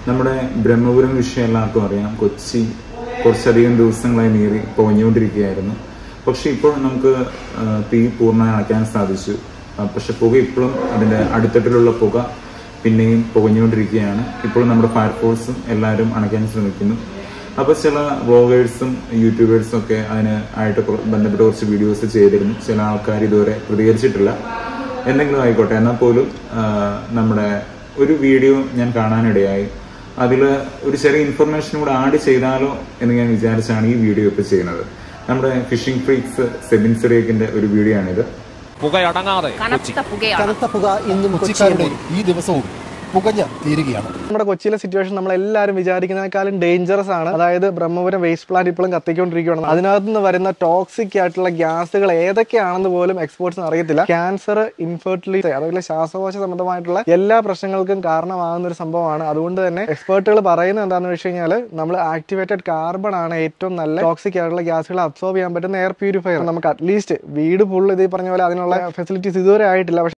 നമ്മുടെ ബ്രഹ്മപുരം വിഷയം എല്ലാവർക്കും അറിയാം കൊച്ചി കുറച്ചധികം ദിവസങ്ങളായി നീറി പൊങ്ങുകൊണ്ടിരിക്കുകയായിരുന്നു പക്ഷെ ഇപ്പോൾ നമുക്ക് ആ, തീ പൂർണ്ണമായി അണയ്ക്കാൻ സാധിച്ചു ആ, പക്ഷെ പുക ഇപ്പോഴും അതിന്റെ അടിത്തട്ടിലുള്ള പുക പിന്നെയും പുകഞ്ഞുകൊണ്ടിരിക്കുകയാണ് ഇപ്പോഴും നമ്മുടെ ഫയർഫോഴ്സും എല്ലാവരും അണയ്ക്കാൻ ശ്രമിക്കുന്നു അപ്പൊ ചില വ്ളോഗേഴ്സും യൂട്യൂബേഴ്സും ഒക്കെ അതിന് ആയിട്ട് കുറ- ബന്ധപ്പെട്ട കുറച്ച് വീഡിയോസ് ചെയ്തിരുന്നു ചില ആൾക്കാർ ഇതുവരെ പ്രതികരിച്ചിട്ടില്ല എന്തെങ്കിലും ആയിക്കോട്ടെ എന്നാൽ പോലും ആ, നമ്മുടെ ഒരു വീഡിയോ ഞാൻ കാണാനിടയായി അതിൽ ഒരു ചെറിയ ഇൻഫർമേഷൻ കൂടെ ആഡ് ചെയ്താലോ എന്ന് ഞാൻ വിചാരിച്ചാണ് ഈ വീഡിയോ ഇപ്പോൾ ചെയ്യുന്നത് നമ്മുടെ ഫിഷിംഗ് ഫ്രീക്സ് സെബിൻ സിറിയക്കിന്റെ ഒരു വീഡിയോ ആണിത് പുകയടങ്ങാതെ കൊച്ചി കനത്ത പുകയാണ് കനത്ത പുക ഇന്നും കൊച്ചി ഉച്ചയ്ക്കാകുമ്പോൾ ഈ ദിവസവും പുകഞ്ഞ് തീരുകയാണ് നമ്മുടെ കൊച്ചിയിലെ സിറ്റുവേഷൻ നമ്മൾ എല്ലാവരും വിചാരിക്കുന്നതിനേക്കാളും ഡേഞ്ചറസ് ആണ് അതായത് ബ്രഹ്മപുരം വേസ്റ്റ് പ്ലാന്റ് ഇപ്പോഴും കത്തിക്കൊണ്ടിരിക്കുകയാണ് അതിനകത്ത് നിന്ന് വരുന്ന ടോക്സിക് ആയിട്ടുള്ള ഗ്യാസുകൾ ഏതൊക്കെയാണെന്ന് പോലും എക്സ്പേർട്സിന് അറിയത്തില്ല ക്യാൻസർ ഇൻഫെർട്ടിലിറ്റി അതുപോലെ ശ്വാസകോശ സംബന്ധമായിട്ടുള്ള എല്ലാ പ്രശ്നങ്ങൾക്കും കാരണമാകുന്ന ഒരു സംഭവമാണ് അതുകൊണ്ട് തന്നെ എക്സ്പേർട്ടുകൾ പറയുന്നത് എന്താണെന്ന് വെച്ച് കഴിഞ്ഞാൽ നമ്മൾ ആക്ടിവേറ്റഡ് കാർബൺ ആണ് ഏറ്റവും നല്ല ടോക്സിക് ആയിട്ടുള്ള ഗ്യാസുകൾ അബ്സോർബ് ചെയ്യാൻ പറ്റുന്ന എയർ പ്യൂരിഫയർ നമുക്ക് അറ്റ്ലീസ്റ്റ് വീട് ഫുൾ ഇത് ഈ പറഞ്ഞ പോലെ അതിനുള്ള ഫെസിലിറ്റീസ് ഇതുവരെ ആയിട്ടില്ല പക്ഷേ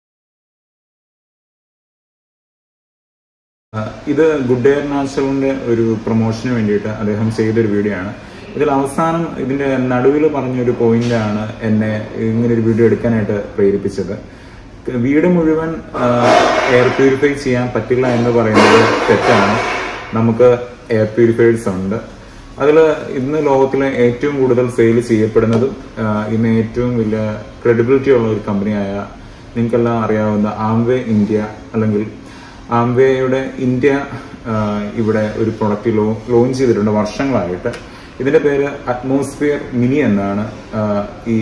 ആ, ഇത് ഗുഡ് എയർ നാച്ചുറലിന്റെ ഒരു പ്രൊമോഷന് വേണ്ടിയിട്ട് അദ്ദേഹം ചെയ്തൊരു വീഡിയോ ആണ് ഇതിൽ അവസാനം ഇതിന്റെ നടുവിൽ പറഞ്ഞൊരു പോയിന്റ് ആണ് എന്നെ ഇങ്ങനെ ഒരു വീഡിയോ എടുക്കാനായിട്ട് പ്രേരിപ്പിച്ചത് വീട് മുഴുവൻ എയർ പ്യൂരിഫൈ ചെയ്യാൻ പറ്റില്ല എന്ന് പറയുന്നത് തെറ്റാണ് നമുക്ക് എയർ പ്യൂരിഫൈഡ്സ് ഉണ്ട് അതിൽ ഇന്ന് ലോകത്തിലെ ഏറ്റവും കൂടുതൽ സെയിൽ ചെയ്യപ്പെടുന്നതും ആ, ഇന്ന് ഏറ്റവും വലിയ ക്രെഡിബിലിറ്റി ഉള്ള ഒരു കമ്പനിയായ നിങ്ങൾക്കെല്ലാം അറിയാവുന്ന ആംവേ ഇന്ത്യ അല്ലെങ്കിൽ ആംവേയുടെ ഇന്ത്യ ആ, ഇവിടെ ഒരു പ്രൊഡക്റ്റ് ലോ ലോഞ്ച് ചെയ്തിട്ടുണ്ട് വർഷങ്ങളായിട്ട് ഇതിന്റെ പേര് അറ്റ്മോസ്ഫിയർ മിനി എന്നാണ് ആ, ഈ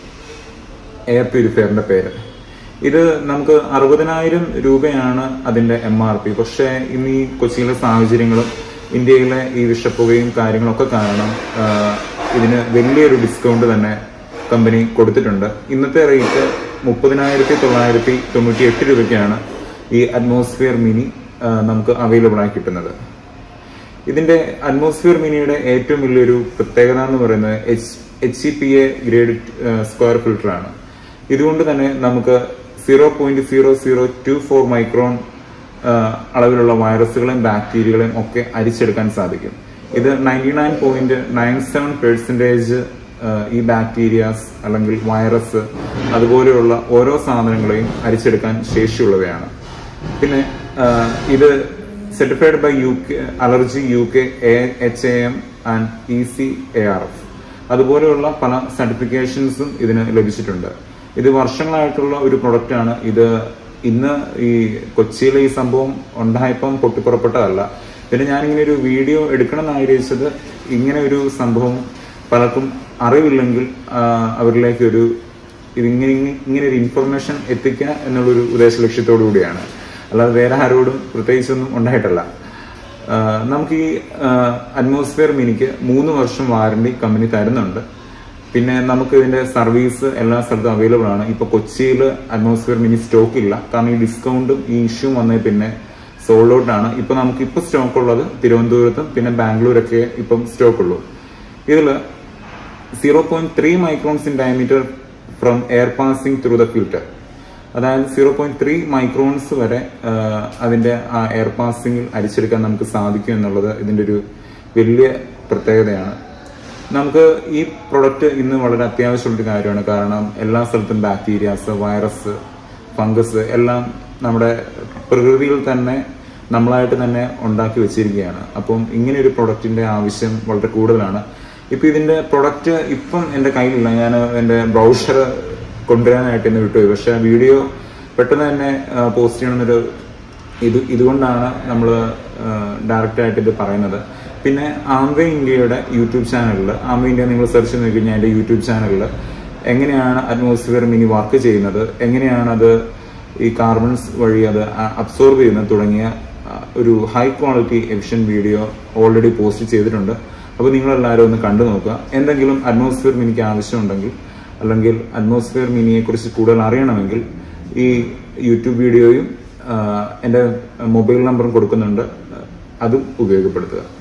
എയർ പ്യൂരിഫയറിന്റെ പേര് ഇത് നമുക്ക് അറുപതിനായിരം രൂപയാണ് അതിന്റെ എം ആർ പി പക്ഷേ ഇന്ന് ഈ കൊച്ചിയിലെ സാഹചര്യങ്ങളും ഇന്ത്യയിലെ ഈ വിഷപ്പുകയും കാര്യങ്ങളൊക്കെ കാരണം ആ, ഇതിന് വലിയൊരു ഡിസ്കൗണ്ട് തന്നെ കമ്പനി കൊടുത്തിട്ടുണ്ട് ഇന്നത്തെ റേറ്റ് മുപ്പതിനായിരത്തി തൊള്ളായിരത്തി തൊണ്ണൂറ്റി എട്ട് രൂപയ്ക്കാണ് ഈ അറ്റ്മോസ്ഫിയർ മിനി ആ, നമുക്ക് അവൈലബിൾ ആയി കിട്ടുന്നത് ഇതിന്റെ അറ്റ്മോസ്ഫിയർ മിനിയുടെ ഏറ്റവും വലിയൊരു പ്രത്യേകത എന്ന് പറയുന്നത് H H E P A grade square filter ആണ് ഇതുകൊണ്ട് തന്നെ നമുക്ക് zero point zero zero two four micron അളവിലുള്ള വൈറസുകളെയും ബാക്ടീരിയകളെയും ഒക്കെ അരിച്ചെടുക്കാൻ സാധിക്കും ഇത് ninety nine point nine seven percentage ഈ ബാക്ടീരിയാസ് അല്ലെങ്കിൽ വൈറസ് അതുപോലെയുള്ള ഓരോ സാധനങ്ങളെയും അരിച്ചെടുക്കാൻ ശേഷിയുള്ളവയാണ് പിന്നെ ആ, ഇത് certified by U K allergy U K H A M and E C A R F അതുപോലെയുള്ള പല സർട്ടിഫിക്കേഷൻസും ഇതിന് ലഭിച്ചിട്ടുണ്ട് ഇത് വർഷങ്ങളായിട്ടുള്ള ഒരു പ്രൊഡക്റ്റ് ആണ് ഇത് ഇന്ന് ഈ കൊച്ചിയിലെ ഈ സംഭവം ഉണ്ടായപ്പം പൊട്ടിപ്പുറപ്പെട്ടതല്ല പിന്നെ ഞാനിങ്ങനെ ഒരു വീഡിയോ എടുക്കണം എന്ന് ആഗ്രഹിച്ചത് ഇങ്ങനെ ഒരു സംഭവം പലർക്കും അറിവില്ലെങ്കിൽ ആ, അവരിലേക്ക് ഒരു ഇതിങ്ങനെ ഇങ്ങനെ ഒരു ഇൻഫർമേഷൻ എത്തിക്കുക എന്നുള്ളൊരു ഉദ്ദേശ ലക്ഷ്യത്തോടു കൂടിയാണ് അല്ലാതെ വേറെ ആരോടും പ്രത്യേകിച്ചൊന്നും ഉണ്ടായിട്ടല്ല ആ, നമുക്ക് ഈ അറ്റ്മോസ്ഫിയർ മിനിക്ക് മൂന്ന് വർഷം വാറണ്ടി കമ്പനി തരുന്നുണ്ട് പിന്നെ നമുക്ക് ഇതിന്റെ സർവീസ് എല്ലാ സ്ഥലത്തും അവൈലബിൾ ആണ് ഇപ്പൊ കൊച്ചിയിൽ അറ്റ്മോസ്ഫിയർ മിനി സ്റ്റോക്ക് ഇല്ല കാരണം ഈ ഡിസ്കൗണ്ടും ഈ ഇഷ്യൂ വന്നേ പിന്നെ സോൾഡ് ഔട്ട് ആണ് ഇപ്പൊ നമുക്ക് ഇപ്പൊ സ്റ്റോക്ക് ഉള്ളത് തിരുവനന്തപുരത്തും പിന്നെ ബാംഗ്ലൂരൊക്കെ ഇപ്പം സ്റ്റോക്ക് ഉള്ളൂ ഇതില് zero point three microns in diameter from air passing through the filter അതായത് സീറോ പോയിന്റ് ത്രീ മൈക്രോൺസ് വരെ ആ, അതിന്റെ ആ എയർ പാസിംഗിൽ അരിച്ചെടുക്കാൻ നമുക്ക് സാധിക്കും എന്നുള്ളത് ഇതിന്റെ ഒരു വലിയ പ്രത്യേകതയാണ് നമുക്ക് ഈ പ്രൊഡക്റ്റ് ഇന്ന് വളരെ അത്യാവശ്യമുള്ളൊരു കാര്യമാണ് കാരണം എല്ലാ സ്ഥലത്തും ബാക്ടീരിയാസ് വൈറസ് ഫംഗസ് എല്ലാം നമ്മുടെ പ്രകൃതിയിൽ തന്നെ നമ്മളായിട്ട് തന്നെ ഉണ്ടാക്കി വെച്ചിരിക്കുകയാണ് അപ്പം ഇങ്ങനെ ഒരു പ്രൊഡക്റ്റിന്റെ ആവശ്യം വളരെ കൂടുതലാണ് ഇപ്പൊ ഇതിന്റെ പ്രൊഡക്റ്റ് ഇപ്പം എന്റെ കയ്യിലില്ല ഞാൻ എന്റെ ബ്രൗഷർ കൊണ്ടുവരാനായിട്ട് ഇന്ന് വിട്ടുപോയി പക്ഷെ വീഡിയോ പെട്ടെന്ന് തന്നെ പോസ്റ്റ് ചെയ്യണമെന്നൊരു ഇത് ഇതുകൊണ്ടാണ് നമ്മൾ ഡയറക്റ്റ് ആയിട്ട് ഇത് പറയുന്നത് പിന്നെ ആംവേ ഇന്ത്യയുടെ യൂട്യൂബ് ചാനലിൽ ആംവേ ഇന്ത്യ നിങ്ങൾ സെർച്ച് ചെയ്ത് കഴിഞ്ഞാൽ എൻ്റെ യൂട്യൂബ് ചാനലിൽ എങ്ങനെയാണ് അറ്റ്മോസ്ഫിയർ മിനി വർക്ക് ചെയ്യുന്നത് എങ്ങനെയാണ് അത് ഈ കാർബൺസ് വഴി അത് അബ്സോർബ് ചെയ്യുന്നത് തുടങ്ങിയ ആ, ഒരു high quality efficient video already post ചെയ്തിട്ടുണ്ട് അപ്പോൾ നിങ്ങളെല്ലാവരും ഒന്ന് കണ്ടു നോക്കുക എന്തെങ്കിലും അറ്റ്മോസ്ഫിയർ മിനിക്ക് ആവശ്യമുണ്ടെങ്കിൽ അല്ലെങ്കിൽ അറ്റ്മോസ്ഫിയർ മിനിയെ കുറിച്ച് കൂടുതൽ അറിയണമെങ്കിൽ ഈ യൂട്യൂബ് വീഡിയോയും ആ, എൻ്റെ മൊബൈൽ നമ്പറും കൊടുക്കുന്നുണ്ട് അതും ഉപയോഗപ്പെടുത്തുക